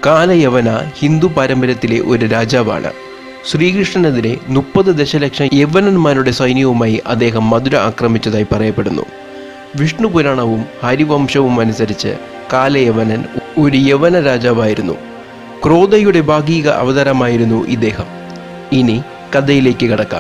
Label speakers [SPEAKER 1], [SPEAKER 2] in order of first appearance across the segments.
[SPEAKER 1] കാലയവന ഹിന്ദു പാരമ്പര്യത്തിലെ ഒരു രാജാവാണ് ശ്രീകൃഷ്ണനെതിരെ മുപ്പത് ദശലക്ഷം യവനന്മാരുടെ സൈന്യവുമായി അദ്ദേഹം മധുര ആക്രമിച്ചതായി പറയപ്പെടുന്നു വിഷ്ണു പുരാണവും ഹരിവംശവും അനുസരിച്ച് കാലയവനൻ ഒരു യവന രാജാവായിരുന്നു ക്രോധയുടെ ഭാഗിക അവതാരമായിരുന്നു ഇദ്ദേഹം ഇനി കഥയിലേക്ക് കടക്കാം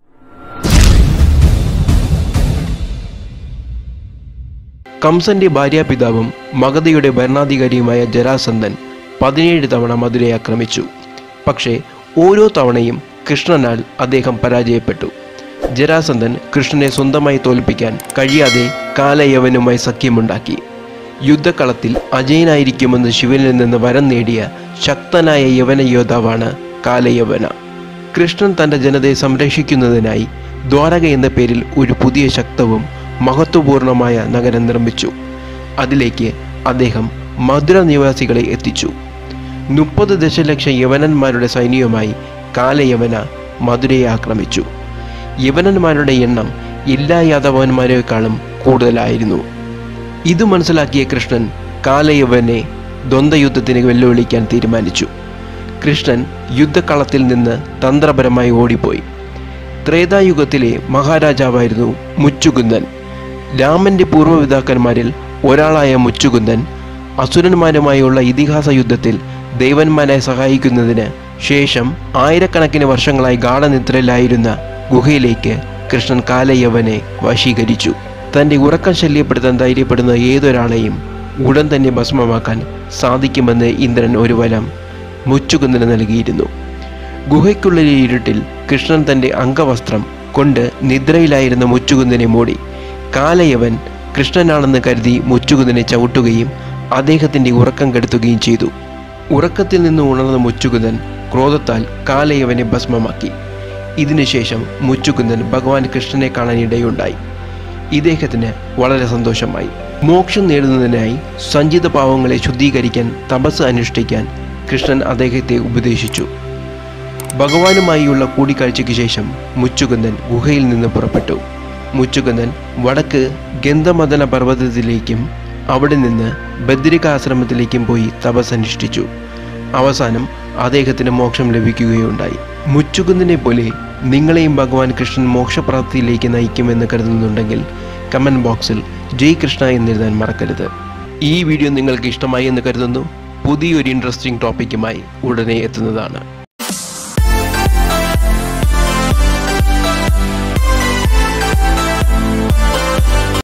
[SPEAKER 1] കംസന്റെ ഭാര്യാപിതാവും മഗധയുടെ ഭരണാധികാരിയുമായ ജരാസന്ധൻ പതിനേഴ് തവണ മധുരയെ ആക്രമിച്ചു പക്ഷേ ഓരോ തവണയും കൃഷ്ണനാൽ അദ്ദേഹം പരാജയപ്പെട്ടു ജരാസന്ധൻ കൃഷ്ണനെ സ്വന്തമായി തോൽപ്പിക്കാൻ കഴിയാതെ കാലയവനുമായി സഖ്യമുണ്ടാക്കി യുദ്ധക്കളത്തിൽ അജയനായിരിക്കുമെന്ന് ശിവനിൽ നിന്ന് വരം നേടിയ ശക്തനായ യവന യോദ്ധാവാണ് കാലയവന കൃഷ്ണൻ തൻ്റെ ജനതയെ സംരക്ഷിക്കുന്നതിനായി ദ്വാരക എന്ന പേരിൽ ഒരു പുതിയ ശക്തവും മഹത്വപൂർണമായ നഗരം നിർമ്മിച്ചു അതിലേക്ക് അദ്ദേഹം മധുര നിവാസികളെ എത്തിച്ചു മുപ്പത് ദശലക്ഷം യവനന്മാരുടെ സൈന്യവുമായി കാലയവന മധുരയെ ആക്രമിച്ചു യവനന്മാരുടെ എണ്ണം എല്ലാ യാദവന്മാരെക്കാളും കൂടുതലായിരുന്നു ഇത് മനസ്സിലാക്കിയ കൃഷ്ണൻ കാലയവനെ ദ്വന്ദ്വയുദ്ധത്തിന് വെല്ലുവിളിക്കാൻ തീരുമാനിച്ചു കൃഷ്ണൻ യുദ്ധക്കളത്തിൽ നിന്ന് തന്ത്രപരമായി ഓടിപ്പോയി ത്രേതായുഗത്തിലെ മഹാരാജാവായിരുന്നു മുച്ചുകുന്ദൻ രാമന്റെ പൂർവ്വപിതാക്കന്മാരിൽ ഒരാളായ മുച്ചുകുന്ദൻ അസുരന്മാരുമായുള്ള ഇതിഹാസ യുദ്ധത്തിൽ ദൈവന്മാരെ സഹായിക്കുന്നതിന് ശേഷം ആയിരക്കണക്കിന് വർഷങ്ങളായി ഗാഠനിദ്രയിലായിരുന്ന ഗുഹയിലേക്ക് കൃഷ്ണൻ കാലയവനെ വശീകരിച്ചു തൻ്റെ ഉറക്കം ശല്യപ്പെടുത്താൻ ധൈര്യപ്പെടുന്ന ഏതൊരാളെയും ഉടൻ തന്നെ ഭസ്മമാക്കാൻ സാധിക്കുമെന്ന് ഇന്ദ്രൻ ഒരു വരം മുച്ചുകുന്ദന് നൽകിയിരുന്നു ഗുഹയ്ക്കുള്ളിലെ ഇരുട്ടിൽ കൃഷ്ണൻ തൻ്റെ അംഗവസ്ത്രം കൊണ്ട് നിദ്രയിലായിരുന്ന മുച്ചുകുന്ദനെ മൂടി കാലയവൻ കൃഷ്ണനാണെന്ന് കരുതി മുച്ചുകുന്ദനെ ചവിട്ടുകയും അദ്ദേഹത്തിൻ്റെ ഉറക്കം കെടുത്തുകയും ചെയ്തു ഉറക്കത്തിൽ നിന്ന് ഉണർന്ന മുച്ചുകുന്ദൻ ക്രോധത്താൽ കാലയവനെ ഭസ്മമാക്കി ഇതിനുശേഷം മുച്ചുകുന്ദൻ ഭഗവാൻ കൃഷ്ണനെ കാണാൻ ഇടയുണ്ടായി ഇദ്ദേഹത്തിന് വളരെ സന്തോഷമായി മോക്ഷം നേടുന്നതിനായി സഞ്ചിത പാവങ്ങളെ ശുദ്ധീകരിക്കാൻ തപസ് അനുഷ്ഠിക്കാൻ കൃഷ്ണൻ അദ്ദേഹത്തെ ഉപദേശിച്ചു ഭഗവാനുമായുള്ള കൂടിക്കാഴ്ചയ്ക്ക് ശേഷം മുച്ചുകുന്ദൻ ഗുഹയിൽ നിന്ന് പുറപ്പെട്ടു മുച്ചുകുന്ദൻ വടക്ക് ഗന്ധമദന പർവ്വതത്തിലേക്കും അവിടെ നിന്ന് ബദ്രികാശ്രമത്തിലേക്കും പോയി തപസ് അനുഷ്ഠിച്ചു അവസാനം അദ്ദേഹത്തിന് മോക്ഷം ലഭിക്കുകയുണ്ടായി മുച്ചുകുന്ദനെ പോലെ നിങ്ങളെയും ഭഗവാൻ കൃഷ്ണൻ മോക്ഷപ്രാപ്തിയിലേക്ക് നയിക്കുമെന്ന് കരുതുന്നുണ്ടെങ്കിൽ കമൻറ്റ് ബോക്സിൽ ജയ് കൃഷ്ണ എന്നെഴുതാൻ മറക്കരുത് ഈ വീഡിയോ നിങ്ങൾക്ക് ഇഷ്ടമായി എന്ന് കരുതുന്നു പുതിയൊരു ഇൻട്രസ്റ്റിംഗ് ടോപ്പിക്കുമായി ഉടനെ എത്തുന്നതാണ്